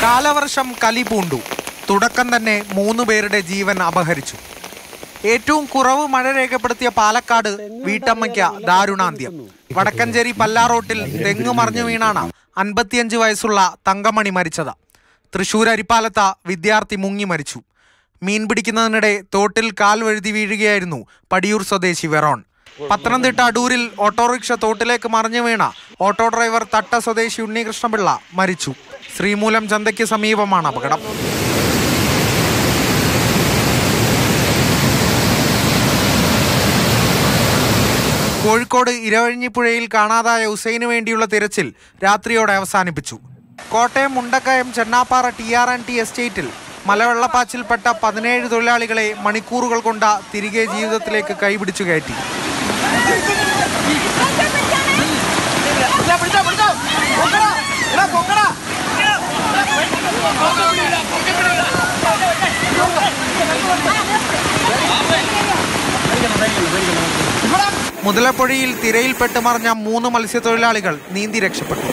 കാലവർഷം കലിപൂണ്ടു തുടക്കം തന്നെ മൂന്ന് പേരുടെ ജീവൻ അപഹരിച്ചു ഏറ്റവും കുറവ് മഴ രേഖപ്പെടുത്തിയ പാലക്കാട് വീട്ടമ്മയ്ക്ക് ദാരുണാന്ത്യം വടക്കഞ്ചേരി പല്ലാറോട്ടിൽ തെങ്ങ് മറിഞ്ഞു വീണാണ് അൻപത്തിയഞ്ച് വയസ്സുള്ള തങ്കമണി മരിച്ചത് തൃശൂർ അരിപ്പാലത്ത വിദ്യാർത്ഥി മുങ്ങി മരിച്ചു മീൻ പിടിക്കുന്നതിനിടെ തോട്ടിൽ കാൽ വഴുതി വീഴുകയായിരുന്നു പടിയൂർ സ്വദേശി വെറോൺ പത്തനംതിട്ട അടൂരിൽ ഓട്ടോറിക്ഷ തോട്ടിലേക്ക് മറിഞ്ഞു വീണ ഓട്ടോ ഡ്രൈവർ തട്ട സ്വദേശി ഉണ്ണികൃഷ്ണപിള്ള മരിച്ചു ശ്രീമൂലം ചന്തയ്ക്ക് സമീപമാണ് അപകടം കോഴിക്കോട് ഇരവഴിഞ്ഞിപ്പുഴയിൽ കാണാതായ ഹുസൈന് വേണ്ടിയുള്ള തിരച്ചിൽ രാത്രിയോടെ അവസാനിപ്പിച്ചു Kottayam Mundakayam Chennappara T R and T എസ്റ്റേറ്റിൽ മലവെള്ളപ്പാച്ചിൽപ്പെട്ട പതിനേഴ് തൊഴിലാളികളെ മണിക്കൂറുകൾ കൊണ്ട് തിരികെ ജീവിതത്തിലേക്ക് കൈപിടിച്ചു കയറ്റി മുതലപ്പുഴയിൽ തിരയിൽപ്പെട്ട് മറിഞ്ഞ മൂന്ന് മത്സ്യത്തൊഴിലാളികൾ നീന്തി രക്ഷപ്പെട്ടു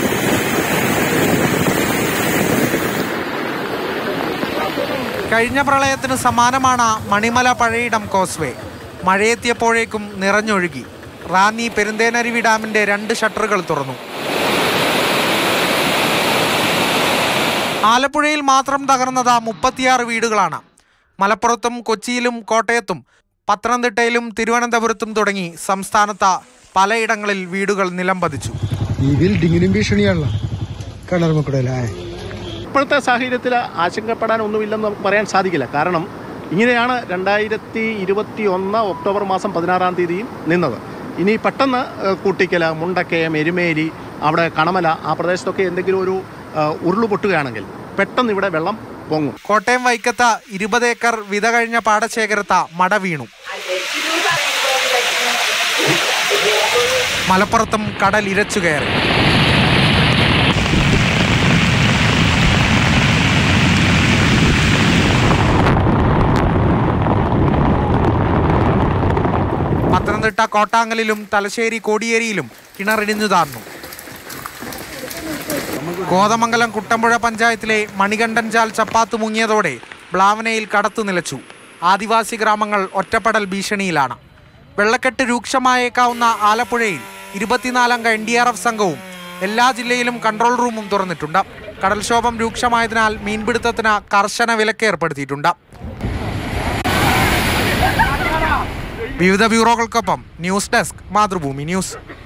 കഴിഞ്ഞ പ്രളയത്തിന് സമാനമാണ് മണിമല പഴയിടം കോസ്വേ മഴയെത്തിയപ്പോഴേക്കും നിറഞ്ഞൊഴുകി റാന്നി പെരുന്തേനരുവി ഡാമിന്റെ രണ്ട് ഷട്ടറുകൾ തുറന്നു ആലപ്പുഴയിൽ മാത്രം തകർന്നത് മുപ്പത്തിയാറ് വീടുകളാണ് മലപ്പുറത്തും കൊച്ചിയിലും കോട്ടയത്തും പത്തനംതിട്ടയിലും തിരുവനന്തപുരത്തും തുടങ്ങി സംസ്ഥാനത്ത് പലയിടങ്ങളിൽ വീടുകൾ നിലംപതിച്ചു ഈ ബിൽഡിങ്ങിനും ഭീഷണിയാണല്ലോ കിണർമക്കൂടല്ലേ ഇപ്പോഴത്തെ സാഹചര്യത്തിൽ ആശങ്കപ്പെടാൻ ഒന്നുമില്ലെന്ന് നമുക്ക് പറയാൻ സാധിക്കില്ല കാരണം ഇങ്ങനെയാണ് രണ്ടായിരത്തി ഇരുപത്തി ഒന്ന് ഒക്ടോബർ മാസം പതിനാറാം തീയതിയും നിന്നത് ഇനി പെട്ടെന്ന് ഏഹ്, കൂട്ടിക്കല മുണ്ടക്കയം എരുമേലി അവിടെ കണമല ആ പ്രദേശത്തൊക്കെ എന്തെങ്കിലും ഒരു ഏഹ്, ഉരുള് പൊട്ടുകയാണെങ്കിൽ പെട്ടെന്ന് ഇവിടെ വെള്ളം പൊങ്ങും കോട്ടയം വൈക്കത്ത് ഇരുപത് ഏക്കർ വിത കഴിഞ്ഞ പാടശേഖരത്ത് മട വീണു മലപ്പുറത്തും കടൽ ഇരച്ചു കയറി പത്തനംതിട്ട കോട്ടാങ്ങലിലും തലശ്ശേരി കോടിയേരിയിലും കിണറിടിഞ്ഞു താർന്നു കോതമംഗലം കുട്ടമ്പുഴ പഞ്ചായത്തിലെ മണികണ്ഠൻചാൽ ചപ്പാത്ത് മുങ്ങിയതോടെ ബ്ലാവനയിൽ കടത്തു നിലച്ചു ആദിവാസി ഗ്രാമങ്ങൾ ഒറ്റപ്പെടൽ ഭീഷണിയിലാണ് വെള്ളക്കെട്ട് രൂക്ഷമായേക്കാവുന്ന ആലപ്പുഴയിൽ ഇരുപത്തിനാലംഗ എൻ ഡി ആർ എഫ് സംഘവും എല്ലാ ജില്ലയിലും കൺട്രോൾ റൂമും തുറന്നിട്ടുണ്ട് കടൽക്ഷോഭം രൂക്ഷമായതിനാൽ മീൻപിടുത്തത്തിന് കർശന വിലക്ക് ഏർപ്പെടുത്തിയിട്ടുണ്ട് വിവിധ ബ്യൂറോകൾക്കൊപ്പം ന്യൂസ് ഡെസ്ക് മാതൃഭൂമി ന്യൂസ്